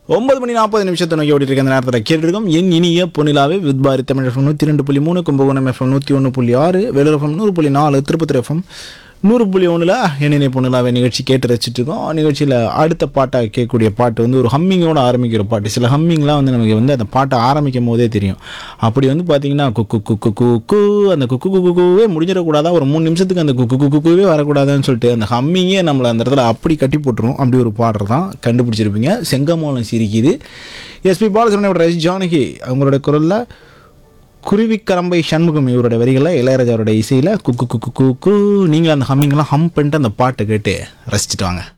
ஒன்பது மணி நாற்பது நிமிஷத்தை நோக்கி ஓடிட்டு இருக்க அந்த நேரத்தில் கேட்டிருக்கோம் என் இனிய பொன்னிலாவே வித் பாரதி தமிழ் எஃப்எம் நூற்றி ரெண்டு புள்ளி மூணு கும்பகோணம் எஃப்எம் நூற்றி ஒன்று புள்ளி ஆறு வேலூர் எஃப்எம் நூறு புள்ளி நாலு திருப்பத்தூர் எஃப்எம் நூறு புள்ளி ஒன்றில் என் இனிய பொன்னிலாவே நிகழ்ச்சி கேட்டு ரசிச்சுட்டு இருக்கோம் நிகழ்ச்சியில் அடுத்த பாட்டாக கேட்கக்கூடிய பாட்டு வந்து ஒரு ஹம்மிங்கோட ஆரம்பிக்கிற பாட்டு சில ஹம்மிங்லாம் வந்து நமக்கு வந்து அந்த பாட்டை ஆரம்பிக்கும் போதே தெரியும் அப்படி வந்து பார்த்தீங்கன்னா குக்கு குக்கு குக்கு அந்த குக்கு குக்கு குக்குவே முடிஞ்சிடக்கூடாதா ஒரு மூணு நிமிஷத்துக்கு அந்த குக்கு குக்கு குக்குவே வரக்கூடாதுன்னு சொல்லிட்டு அந்த ஹம்மிங்கே நம்மளை அந்த இடத்துல அப்படி கட்டி போட்டுரும் அப்படி ஒரு பாடல் தான் கண்டுபிடிச்சிருப்பீங்க செங்கமோலம் சிரிக்குது எஸ்பி பாலசுப்ரமணியோட ரஜி ஜானகி அவங்களோட குரலில் குருவிக்கரம்பை சண்முகம் இவரோட வரிகளில் இளையராஜாவோட இசையில் குக்கு குக்கு குக்கு நீங்கள் அந்த ஹம்மிங்லாம் ஹம் பண்ணிட்டு அந்த பாட்டை கேட்டு ரசிச்சுட்டு வாங்க